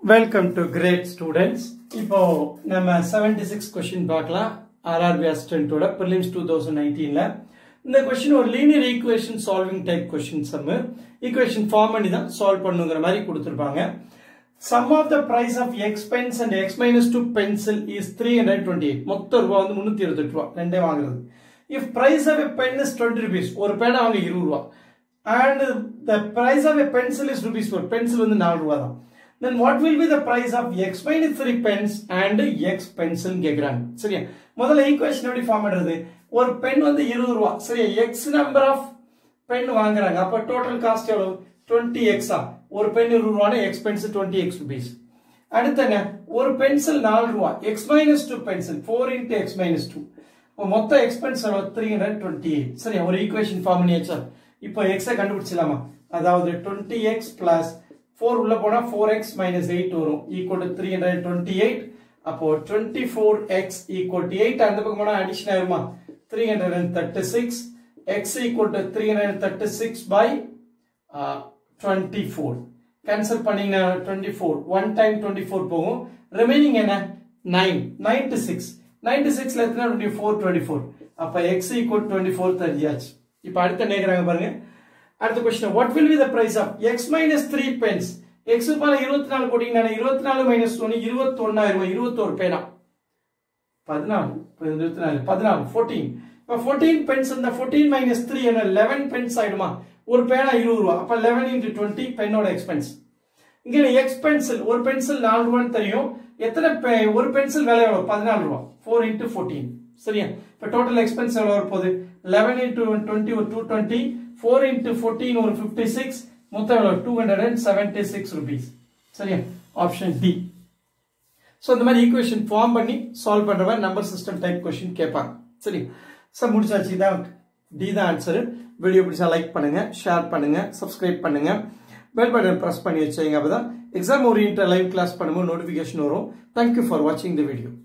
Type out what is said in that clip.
welcome to great students இப்போ நம்ம seventy six question பார்க்கலாம் ஆர்ஆர்பி அசிஸ்டன்டோட ப்ரிலிம்ஸ் டூ தௌசண்ட் நைன்டீன்ல இந்த கொஸ்டின் ஒரு linear equation solving type question சம்மு ஈக்குவேஷன் ஃபார்ம் பண்ணி தான் சால்வ் பண்ணுங்கிற மாதிரி கொடுத்துருப்பாங்க sum of the price of x pens and x minus two pencil is three hundred twenty eight மொத்த ரூபா வந்து முந்நூற்றி இருபத்தெட்டு ரூபா ரெண்டே வாங்குறது if price of a pen is twenty rupees ஒரு பேனை வாங்க இருபது ரூபா and the price of a pencil is rupees four pencil வந்து நாலு ரூபா தான் then what will be the price of x minus 3 pens and x pencil கேக்குறாங்க சரியா முதல்ல ஈக்குவேஷன் எப்படி ஃபார்ம் பண்றது ஒரு பென் வந்து இருபது ரூபா சரியா எக்ஸ் நம்பர் ஆஃப் பென் வாங்குறாங்க அப்ப டோட்டல் காஸ்ட் எவ்வளவு டுவெண்ட்டி எக்ஸா ஒரு பென் இருபது ரூபானா x pencil twenty x rupees அடுத்தங்க ஒரு பென்சில் நாலு ரூபா x minus two pencil four into x minus two மொத்த expense three hundred twenty eight சரியா ஒரு ஈக்குவேஷன் ஃபார்ம் பண்ணியாச்சா இப்போ எக்ஸை கண்டுபிடிச்சலாமா அதாவது டுவெண்ட்டி எக்ஸ் பிளஸ் ஃபோர் உள்ள போனா ஃபோர் எக்ஸ் மைனஸ் எயிட் வரும் equal to three hundred twenty eight அப்போ twenty four x equal to eight அந்த பக்கம் போனா அடிஷன் ஆயிருமா three hundred and thirty six x equal to three hundred thirty six by twenty four cancel பண்ணீங்கன்னா twenty four one time twenty four போகும் remaining என்ன nine ninety six ninety சிக்ஸ்ல எத்தனை twenty four twenty four அப்ப x equal twenty four தெரிஞ்சாச்சு இப்போ அடுத்த நேக்கிறாங்க பாருங்க அடுத்த question what will be the price of x minus three pens x பால இருபத்தி நாலு போட்டீங்கன்னா இருபத்தி நாலு மைனஸ் ஒன்று இருபத்தி ஒன்னாயிரம் இருபத்தோரு பேனா பதினாலு இருபத்தி நாலு பதினாலு ஃபோர்டீன் இப்போ ஃபோர்டீன் பென்ஸ் இந்த ஃபோர்டீன் மைனஸ் த்ரீ என்ன லெவன் பென்ஸ் ஆயிடுமா ஒரு பேனா இருபது ரூபா அப்ப லெவன் இன்டு டுவெண்ட்டி பென்னோட எக்ஸ்பென்ஸ் இங்க எக்ஸ் பென்சில் ஒரு பென்சில் நாலு ரூபான்னு தெரியும் எத்தனை ஒரு பென்சில் விலை எவ்வளவு பதினாலு ரூபா ஃபோர் இன்ட்டு ஃபோர்டீன் சரியா இப்போ டோட்டல் எக்ஸ்பென்ஸ் எவ்வளவு வரப்போகுது லெவன் இன்ட்டு டுவெண்ட்டி ஒரு two twenty four into fourteen ஒரு ஃபிஃப்டி சிக்ஸ் மொத்தம் எவ்வளோ two hundred and seventy six rupees சரியா ஆப்ஷன் டி ஸோ இந்த மாதிரி ஈக்குவேஷன் ஃபார்ம் பண்ணி சால்வ் பண்ற மாதிரி நம்பர் சிஸ்டம் டைப் கொஸ்டின் கேட்பாங்க சரி சார் முடிச்சாச்சு இதான் டி தான் ஆன்சர் வீடியோ பிடிச்சா லைக் பண்ணுங்க ஷேர் பண்ணுங்க சப்ஸ்கிரைப் பண்ணுங்க பெல் பட்டன் ப்ரெஸ் பண்ணி வச்சுங்க அப்பதான் எக்ஸாம் ஓரியன்ட் லைவ் கிளாஸ் பண்ணும்போது நோட்டிஃபிகேஷன் வரும் தேங்க்யூ ஃபார் வாட்சிங் த வீடியோ